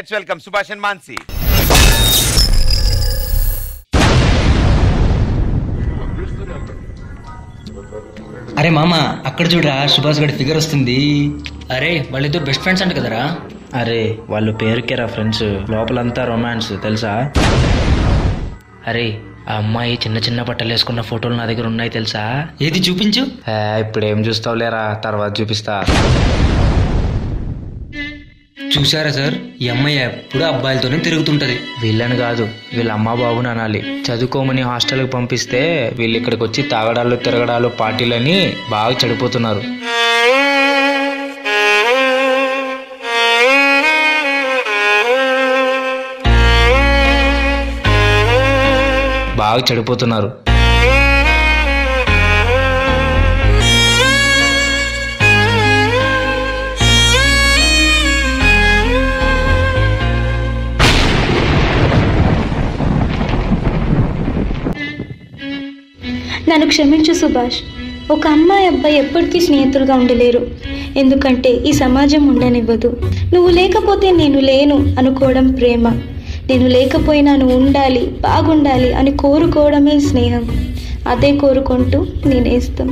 Let's welcome Subhash and Mansi అరే మామ అక్కడ చూడరా సుభాష్ గడి ఫిగర్ వస్తుంది అరే వాళ్ళిద్దరు బెస్ట్ ఫ్రెండ్స్ అంట కదరా అరే వాళ్ళు పేరుకేరా ఫ్రెండ్స్ లోపలంతా రొమాన్స్ తెలుసా అరే ఆ అమ్మాయి చిన్న చిన్న బట్టలు వేసుకున్న ఫోటోలు నా దగ్గర ఉన్నాయి తెలుసా ఏది చూపించు ఏ, ఇప్పుడు ఏం చూస్తావు లేరా తర్వాత చూపిస్తా చూసారా సార్ ఈ అమ్మాయి ఎప్పుడు అబ్బాయిలతోనే తిరుగుతుంటది వీళ్ళని కాదు వీళ్ళ అమ్మ బాబుని అనాలి చదువుకోమని హాస్టల్కి పంపిస్తే వీళ్ళు ఇక్కడికి వచ్చి తాగడాలు తిరగడాలు పార్టీలని బాగా చెడిపోతున్నారు బాగా చెడిపోతున్నారు నన్ను క్షమించు సుభాష్ ఒక అమ్మాయి అబ్బాయి ఎప్పటికీ స్నేహితులుగా ఉండలేరు ఎందుకంటే ఈ సమాజం ఉండనివ్వదు నువ్వు లేకపోతే నేను లేను అనుకోవడం ప్రేమ నేను లేకపోయినా నువ్వు ఉండాలి బాగుండాలి అని కోరుకోవడమే స్నేహం అదే కోరుకుంటూ నేనేస్తాం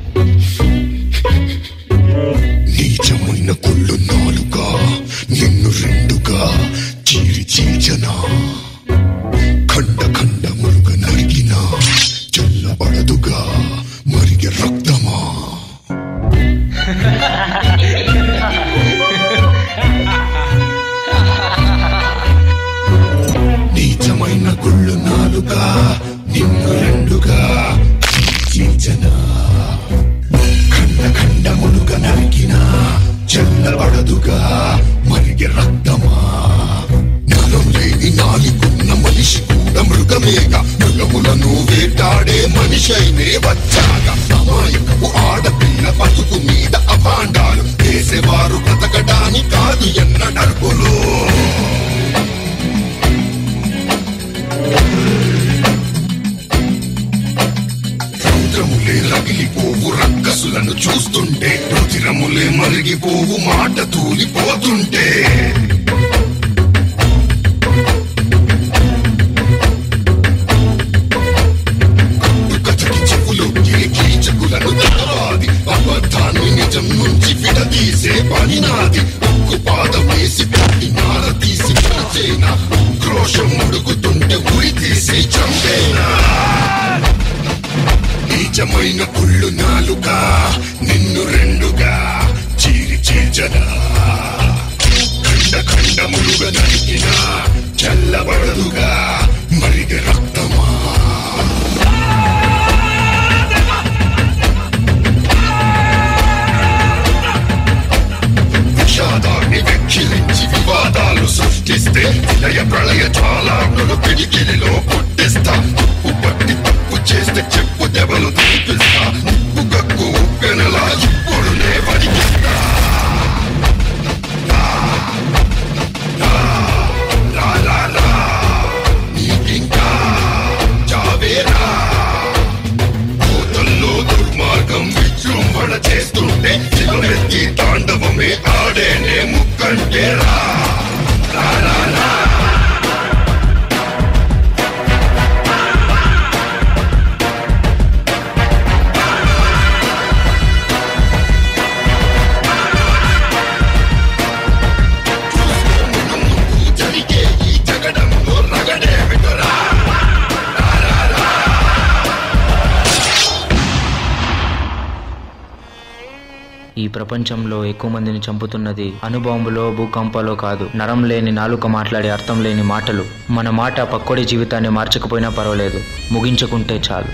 నీచమైన కుళ్ళు నాలుగా నిన్ను రెండుగా చీరి చీల్చనా ఖండ ఖండములుగా నరిగిన చల్లబడదుగా మరిగే రక్తమా నీచమైన కుళ్ళు నాలుగా నిన్ను రెండుగా చీరి చీల్చనా ఖండ ఖండములుగా నరికిన చల్లబడదుగా మరిగే రక్తమా నరం లేని నాలికున్న మనిషి కూడా మృగమేగా మృగములను వేటాడే మనిషైనే వచ్చాగా అమాయకపు ఆడపిల్ల బతుకు మీద అభాండాలు వేసేవారు బతకడాని కాదు ఎన్న నడుపులు రౌద్రములే రగిలిపోవు రక్కసులను చూస్తుంటే రుచిరములే మరిగిపోవు మాట తూలిపోతుంటే కథకి చెవులు ఏ కీచకులను తలవాది అబద్ధాన్ని నిజం నుంచి విడదీసే పని నాది ఉక్కు పాదం వేసి పట్టి నార తీసి పిలిచేనా క్రోషం ముడుగుతుంటే ఉరి తీసి చంపేనా నీచమైన కుళ్ళు నాలుగా నిన్ను రెండుగా చీరి చీల్చదా ఖండ ఖండములుగా నరికిన చల్లబడదుగా మరిగ రక్తమా విషాదాన్ని వెక్కిరించి వివాదాలు సృష్టిస్తే విలయ ప్రళయ జ్వాలాగ్నులు పిడికిలిలో పుట్టిస్తా ఉప్పు పట్టి తప్పు చేస్తే చెప్పు దెబ్బలు తీపిస్తా ఉప్పు గక్కు ఉప్పెనలా ఇప్పుడు నే వడికిస్తా లా, లా, లా, లా, లా. నీకింకా చావేరా కోతల్లో దుర్మార్గం విజృంభణ చేస్తుంటే శివమెత్తి తాండవమే ఆడేనే ముక్కంటే రా రా, రా, రా. చూసుకో ముందు జరిగే ఈ జగడంలో రగడే విటరా ఈ ప్రపంచంలో ఎక్కువ మందిని చంపుతున్నది అణుబాంబులో భూకంపాలో కాదు నరం లేని నాలుక మాట్లాడే అర్థం లేని మాటలు మన మాట పక్కోడి జీవితాన్ని మార్చకపోయినా పర్వాలేదు ముగించుకుంటే చాలు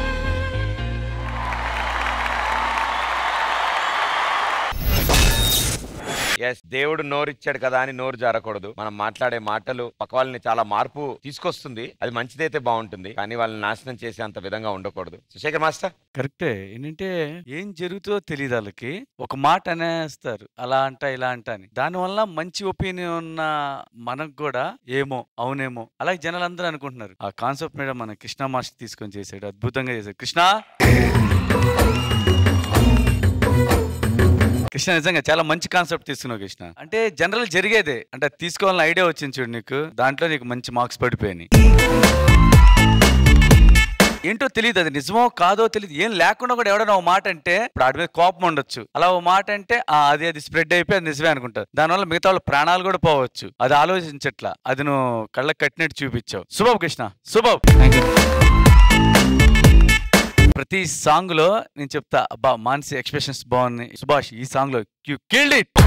ఎస్ దేవుడు నోరిచ్చాడు కదా అని నోరు జారకూడదు మనం మాట్లాడే మాటలు పక్క వాళ్ళని చాలా మార్పు తీసుకొస్తుంది అది మంచిదైతే బాగుంటుంది కానీ వాళ్ళని నాశనం చేసే అంత విధంగా ఉండకూడదు సుశేఖర్ మాస్టర్ కరెక్టే ఏంటంటే ఏం జరుగుతుందో తెలియదు వాళ్ళకి ఒక మాట అనేస్తారు అలా అంట ఇలా అంట అని దానివల్ల మంచి ఒపీనియన్ ఉన్న మనకు కూడా ఏమో అవునేమో అలాగే జనాలు అందరూ అనుకుంటున్నారు ఆ కాన్సెప్ట్ మీద మన కృష్ణ మాస్టర్ తీసుకొని చేశాడు అద్భుతంగా చేశాడు కృష్ణ కృష్ణ నిజంగా చాలా మంచి కాన్సెప్ట్ తీసుకున్నావు కృష్ణ అంటే జనరల్ జరిగేదే అంటే తీసుకోవాలని ఐడియా వచ్చింది చూడు నీకు దాంట్లో నీకు మంచి మార్క్స్ పడిపోయినాయి ఏంటో తెలియదు అది నిజమో కాదో తెలియదు ఏం లేకుండా కూడా ఎవడైనా ఓ మాట అంటే ఇప్పుడు ఆడి మీద కోపం ఉండొచ్చు అలా ఓ మాట అంటే ఆ, అది అది స్ప్రెడ్ అయిపోయి అది నిజమే అనుకుంటారు దానివల్ల మిగతా వాళ్ళ ప్రాణాలు కూడా పోవచ్చు అది ఆలోచించట్లా అది నువ్వు కళ్ళకి కట్టినట్టు చూపించావు శుభం కృష్ణ శుభం ప్రతి సాంగ్ లో నేను చెప్తా అబ్బా మానసి ఎక్స్ప్రెషన్స్ బాగున్నాయి సుభాష్ ఈ సాంగ్ లో యు కిల్డ్ ఇట్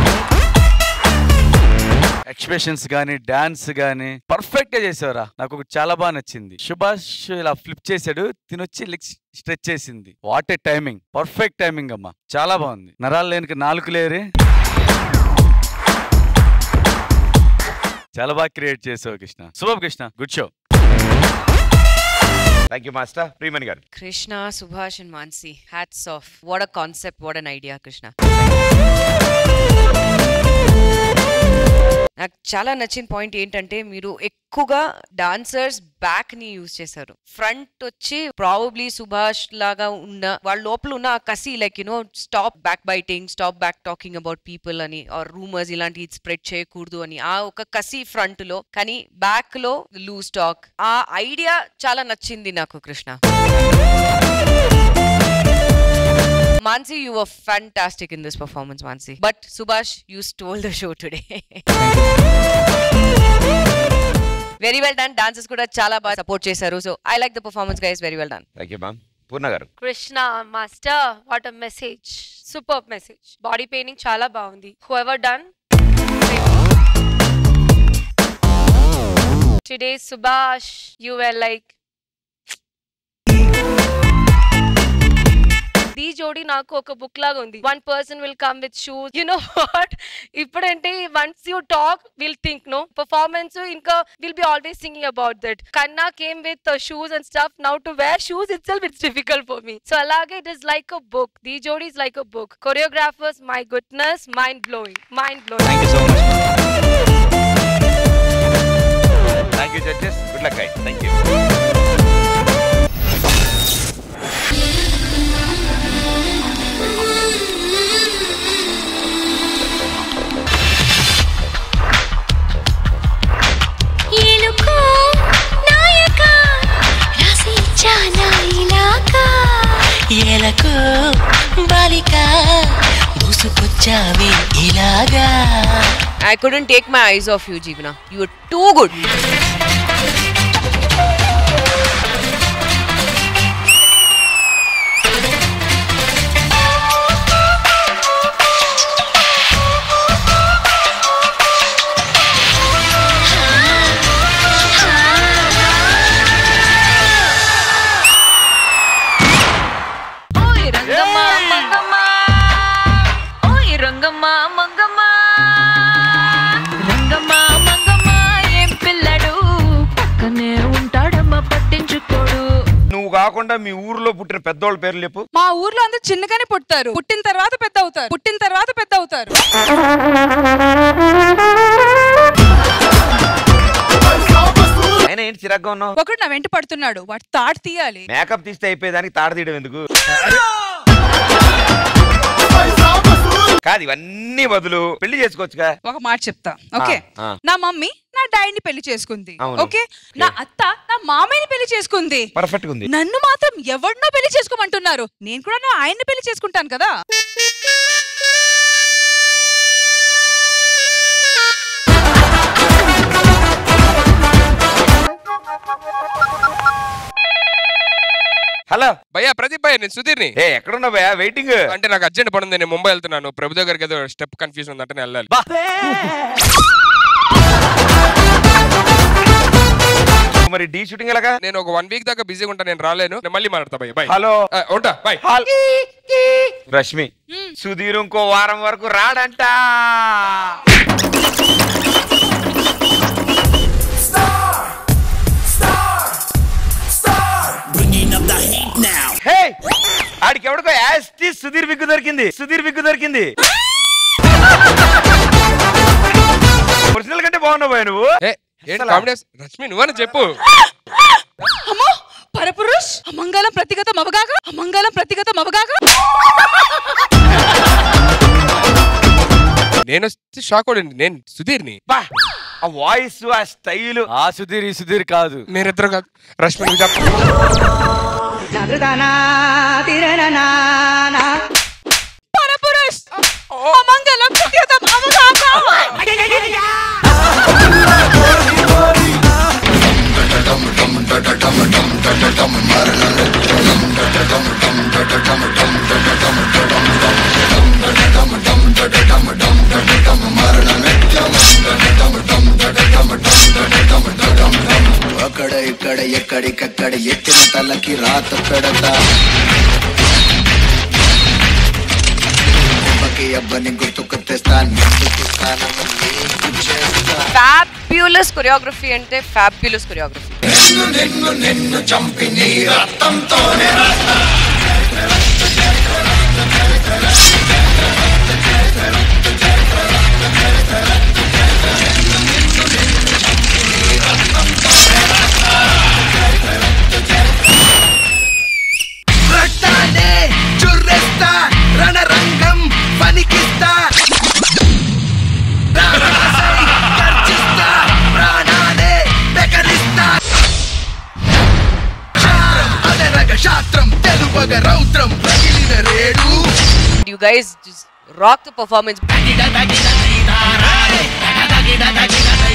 ఎక్స్ప్రెషన్స్ గానీ డాన్స్ గానీ పర్ఫెక్ట్ గా చేసావురా నాకు ఒకటి చాలా బాగా నచ్చింది సుభాష్ ఇలా ఫ్లిప్ చేశాడు తినొచ్చి లెగ్స్ స్ట్రెచ్ చేసింది what a timing perfect timing అమ్మా చాలా బాగుంది నరాలు లేనికి నాలుగు లేరే చాలా బాగా క్రియేట్ చేసావు Krishna Shubham Krishna good show thank you master Priyamani garu Krishna, Subhash, and Mansi. Hats off. What a concept, what an idea, Krishna. నాకు చాలా నచ్చిన పాయింట్ ఏంటంటే మీరు ఎక్కువగా డాన్సర్స్ బ్యాక్ ని యూజ్ చేశారు ఫ్రంట్ వచ్చి ప్రాబబ్లీ సుభాష్ లాగా ఉన్న వాళ్ళ లోపల ఉన్న ఆ కసి like you know stop back biting stop back talking about people అని ఆర్ రూమర్స్ ఇలాంటి స్ప్రెడ్ చేయకూడదు అని ఆ ఒక కసి ఫ్రంట్ లో కానీ బ్యాక్ లో లూజ్ టాక్ ఆ ఐడియా చాలా నచ్చింది నాకు Krishna Mansi, you were fantastic in this performance, Mansi. But Subhash, you stole the show today. Very well done dances కూడా చాలా బాగా సపోర్ట్ చేశారు so I like the performance guys very well done thank you ma'am Poorna garu Krishna master what a message super message body painting చాలా బాగుంది who ever done today Subhash you were like ఈ జోడి నాకు ఒక బుక్ లాగా ఉంది one person will come with shoes you know what ఇప్పుడంటే once you talk will think no performance ఇంకా will be always thinking about that కన్నా came with shoes and stuff now to wear shoes itself it's difficult for me so అలాగే it is like a book the జోడి is like a book choreographers my goodness mind blowing mind blowing thank you so much thank you judges good luck thank you ఏలుకో నాయక రాసి చాలా ఇలాకా ఏలకు బాలిక దూసుకొచ్చావి ఇలాగా I couldn't take my eyes off you జీవన యూ ఆర్ టూ గుడ్ ఓయ్ రంగమ్మ మంగమ్మ ఓయ్ రంగమ్మ మంగమ్మ రంగమ్మ మంగమ్మ ఏం పిల్లడు పక్కనే ఉంటాడమ్మ పట్టించుకోడు నువ్వు కాకుండా మీ ఊర్లో పుట్టిన పెద్దోళ్ళ పేర్లు చెప్పు మా ఊర్లో అందరూ చిన్నగానే పుడతారు పుట్టిన తర్వాత పెద్ద అవుతారు పుట్టిన తర్వాత పెద్ద అవుతారు అయినా ఏంటి చిరాగ్గా ఉన్నావు ఒకడు నా వెంట పడుతున్నాడు వాడు తాడు తీయాలి మేకప్ తీస్తే అయిపోయేదానికి తాడ తీయడం ఎందుకు కాదు ఇవన్నీ బదులు పెళ్లి చేసుకోవచ్చుగా ఒక మాట చెప్తా ఓకే ఆ. నా మమ్మీ నా డాడీని పెళ్లి చేసుకుంది అవును. ఓకే నా అత్త నా మామయ్యని పెళ్లి చేసుకుంది పర్ఫెక్ట్ ఉంది నన్ను మాత్రం ఎవరినో పెళ్లి చేసుకోమంటున్నారు నేను కూడా నా ఆయన్ని పెళ్లి చేసుకుంటాను కదా హలో భయ్యా ప్రదీప్ భయ్య నేను సుధీర్ని ఏ ఎక్కడున్నావు భయ్యా వెయిటింగ్ అంటే నాకు అర్జెంట్ పని ఉంది నేను ముంబై వెళ్తున్నాను ప్రభు దగ్గరికి ఏదో స్టెప్ కన్ఫ్యూజన్ ఉందంటే నేను వెళ్ళాలి మరి డీ షూటింగ్ ఎలాగా నేను ఒక వన్ వీక్ దాకా బిజీగా ఉంటాను నేను రాలేను నేను మళ్ళీ మాట్లాడతా భయ్య బాయ్ హలో ఉంటా బాయ్ రష్మి సుధీర్ ఇంకో వారం వరకు రాడంట హే ఆడికి ఎవడికో యాస్టి సుధీర్ బిగ్గు దొరికింది సుధీర్ బిగ్గు దొరికింది ఒరిజినల్ కంటే బాగున్నావు భయ్యా నువ్వు ఏంటి కామెడీ రష్మి నువ్వని చెప్పు అమ్మో పరపురుష్ అమంగళం ప్రతిగత మవగాక అమంగళం ప్రతిగత మవగాక నేను వస్తే షాక్ అవ్వండి నేను సుధీర్ని బా ఆ వాయిస్ ఆ స్టైల్ ఆ సుధీర్ ఈ సుధీర్ కాదు మీరిద్దరు కాదు రష్మి నువ్వు చెప్ప పరపురుష్ అమంగళం సుఖ్యతం అవగాహన అక్కడ ఇక్కడ ఎక్కడికక్కడ ఎత్తిన తలకి రాత పెడతా అబ్బకి అబ్బని గుర్తుకు తెస్తా నెత్తుకు స్థానం నీకు చేస్తా ఫ్యాబ్యులస్ కొరియోగ్రఫీ అంటే ఫ్యాబ్యులస్ కొరియోగ్రఫీ నిన్ను నిన్ను నిన్ను చంపి నీ రక్తంతోనే రాస్తా రక్తాన్నే చుర్రెస్తా రణరంగం పనికిస్తా రారాసై గర్జిస్తా ప్రాణాలే బెకరిస్తా శాస్త్రం అదరగ శాస్త్రం తెలుపగ రౌద్రం రగిలిన రేడు you guys rock the performance తగిడ తగిడ తగిడ